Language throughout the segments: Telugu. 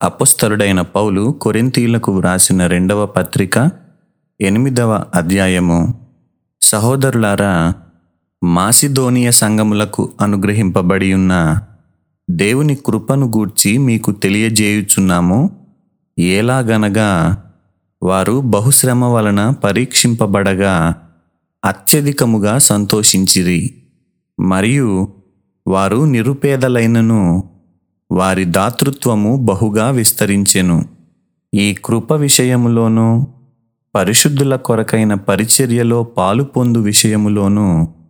అపుస్తలుడైన పౌలు కొరింథీలకు వ్రాసిన రెండవ పత్రిక ఎనిమిదవ అధ్యాయము సహోదరులారా మాసిదోనియ సంఘములకు అనుగ్రహింపబడి ఉన్న దేవుని కృపను గూర్చి మీకు తెలియజేయుచున్నాము ఎలాగనగా వారు బహుశ్రమ వలన పరీక్షింపబడగా అత్యధికముగా సంతోషించిరి మరియు వారు నిరుపేదలైనను వారి దాతృత్వము బహుగా విస్తరించెను ఈ కృప విషయములోనూ పరిశుద్ధుల కొరకైన పరిచర్యలో పాలు పొందు విషయములోనూ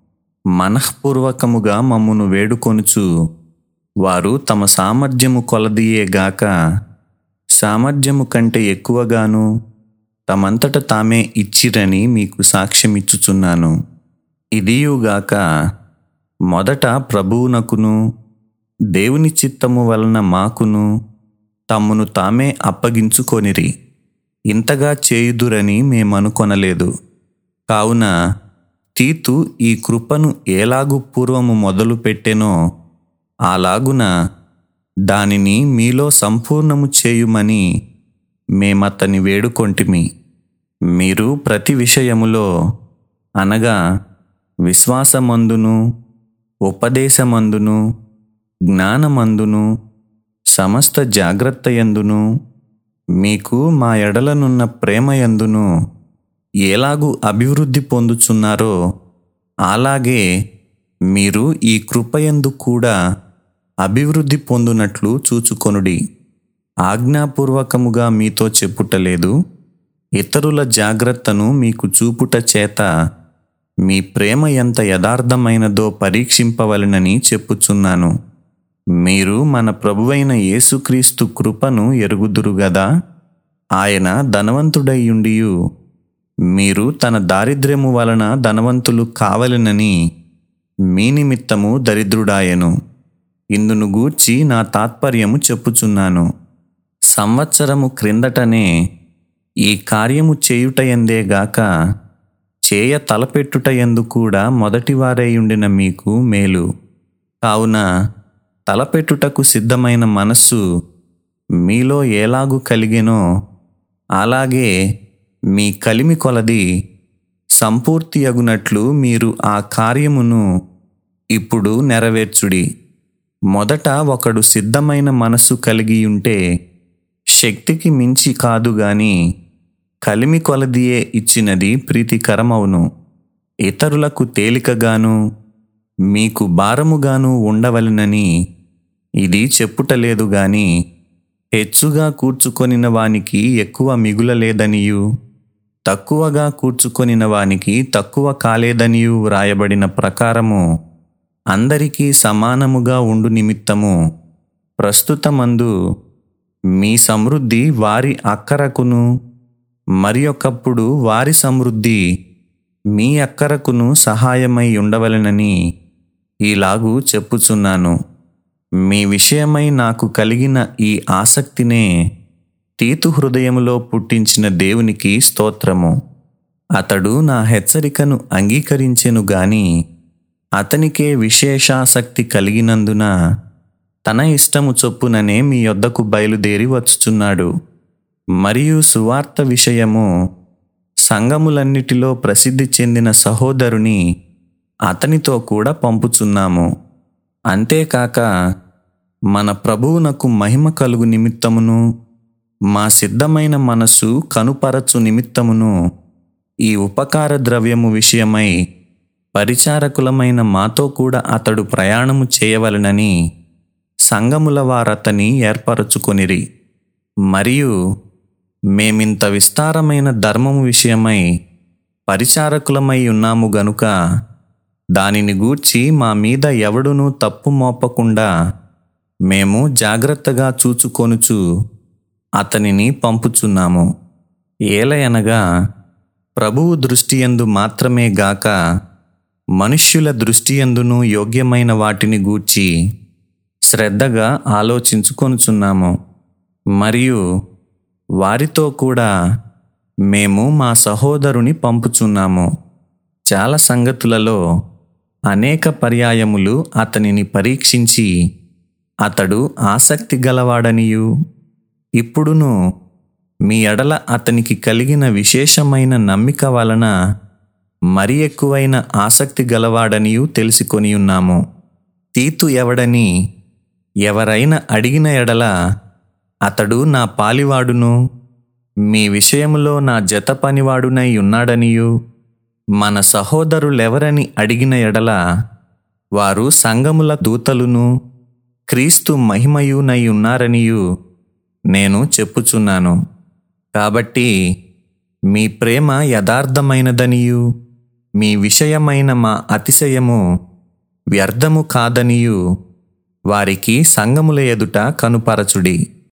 మనఃపూర్వకముగా మమ్మును వేడుకొనుచు వారు తమ సామర్థ్యము కొలదియేగాక సామర్థ్యము కంటే ఎక్కువగాను తమంతట తామే ఇచ్చిరని మీకు సాక్ష్యమిచ్చుచున్నాను ఇదియుగాక మొదట ప్రభువునకును దేవుని చిత్తము వలన మాకును తమ్మును తామే అప్పగించుకొనిరి ఇంతగా చేయుదురని మేమనుకొనలేదు కావున తీతు ఈ కృపను ఎలాగు పూర్వము మొదలు పెట్టెనో అలాగున దానిని మీలో సంపూర్ణము చేయుమని మేమతని వేడుకొంటిమి మీరు ప్రతి విషయములో అనగా విశ్వాసమందును ఉపదేశమందును జ్ఞానమందును సమస్త జాగ్రత్తయందును మీకు మా ఎడలనున్న ప్రేమయందును ఎలాగూ అభివృద్ధి పొందుచున్నారో అలాగే మీరు ఈ కృపయందు కూడా అభివృద్ధి పొందునట్లు చూచుకొనుడి ఆజ్ఞాపూర్వకముగా మీతో చెప్పుటలేదు ఇతరుల జాగ్రత్తను మీకు చూపుట చేత మీ ప్రేమ ఎంత యథార్థమైనదో పరీక్షింపవలనని చెప్పుచున్నాను మీరు మన ప్రభువైన యేసుక్రీస్తు కృపను ఎరుగుదురు గదా ఆయన ధనవంతుడయ్యుండియు మీరు తన దారిద్ర్యము వలన ధనవంతులు కావలెనని మీ నిమిత్తము దరిద్రుడాయెను ఇందును గూర్చి నా తాత్పర్యము చెప్పుచున్నాను సంవత్సరము క్రిందటనే ఈ కార్యము చేయుటయందేగాక చేయ తలపెట్టుటయందు కూడా మొదటివారైయుండిన మీకు మేలు కావున తలపెట్టుటకు సిద్ధమైన మనస్సు మీలో ఎలాగు కలిగెనో అలాగే మీ కలిమి కొలది సంపూర్తి అగునట్లు మీరు ఆ కార్యమును ఇప్పుడు నెరవేర్చుడి మొదట ఒకడు సిద్ధమైన మనస్సు కలిగి ఉంటే శక్తికి మించి కాదు గాని కలిమి కొలదియే ఇచ్చినది ప్రీతికరమవును ఇతరులకు తేలికగాను మీకు భారముగాను ఉండవలెనని ఇది చెప్పుటలేదు గాని హెచ్చుగా కూర్చుకొనిన వానికి ఎక్కువ మిగులలేదనియు తక్కువగా కూర్చుకొనిన వానికి తక్కువ కాలేదనియు వ్రాయబడిన ప్రకారము అందరికీ సమానముగా ఉండు నిమిత్తము ప్రస్తుతమందు మీ సమృద్ధి వారి అక్కరకును మరి ఒకప్పుడు వారి సమృద్ధి మీ అక్కరకును సహాయమై ఉండవలెనని ఇలాగూ చెప్పుచున్నాను మీ విషయమై నాకు కలిగిన ఈ ఆసక్తినే తీతు హృదయములో పుట్టించిన దేవునికి స్తోత్రము అతడు నా హెచ్చరికను అంగీకరించెను గాని అతనికే విశేషాసక్తి కలిగినందున తన ఇష్టము చొప్పుననే మీ యొద్దకు బయలుదేరి వచ్చుచున్నాడు మరియు సువార్త విషయము సంఘములన్నిటిలో ప్రసిద్ధి చెందిన సహోదరుని అతనితో కూడా పంపుచున్నాము అంతేకాక మన ప్రభువునకు మహిమ కలుగు నిమిత్తమును మా సిద్ధమైన మనస్సు కనుపరచు నిమిత్తమును ఈ ఉపకార ద్రవ్యము విషయమై పరిచారకులమైన మాతో కూడా అతడు ప్రయాణము చేయవలెనని సంఘముల వారతని ఏర్పరచుకొనిరి మరియు మేమింత విస్తారమైన ధర్మము విషయమై పరిచారకులమై ఉన్నాము గనుక దానిని గూర్చి మా మీద ఎవడునూ తప్పు మోపకుండా మేము జాగ్రత్తగా చూచుకొనుచు అతనిని పంపుచున్నాము ఏలయనగా ప్రభువు దృష్టియందు మాత్రమే గాక మనుష్యుల దృష్టియందును యోగ్యమైన వాటిని గూర్చి శ్రద్ధగా ఆలోచించుకొనుచున్నాము మరియు వారితో కూడా మేము మా సహోదరుని పంపుచున్నాము చాలా సంగతులలో అనేక పర్యాయములు అతనిని పరీక్షించి అతడు ఆసక్తి గలవాడనియు ఇప్పుడును మీ ఎడల అతనికి కలిగిన విశేషమైన నమ్మిక వలన మరి ఎక్కువైన ఆసక్తి గలవాడనియూ తెలుసుకొని ఉన్నాము తీతు ఎవడని ఎవరైనా అడిగిన ఎడల అతడు నా పాలివాడును మీ విషయములో నా జత పనివాడునై ఉన్నాడనియు మన సహోదరులెవరని అడిగిన ఎడల వారు సంగముల దూతలును క్రీస్తు మహిమయునై ఉన్నారనియు నేను చెప్పుచున్నాను కాబట్టి మీ ప్రేమ యథార్థమైనదనియు మీ విషయమైన మా అతిశయము వ్యర్థము కాదనియు వారికి సంగముల ఎదుట కనుపరచుడి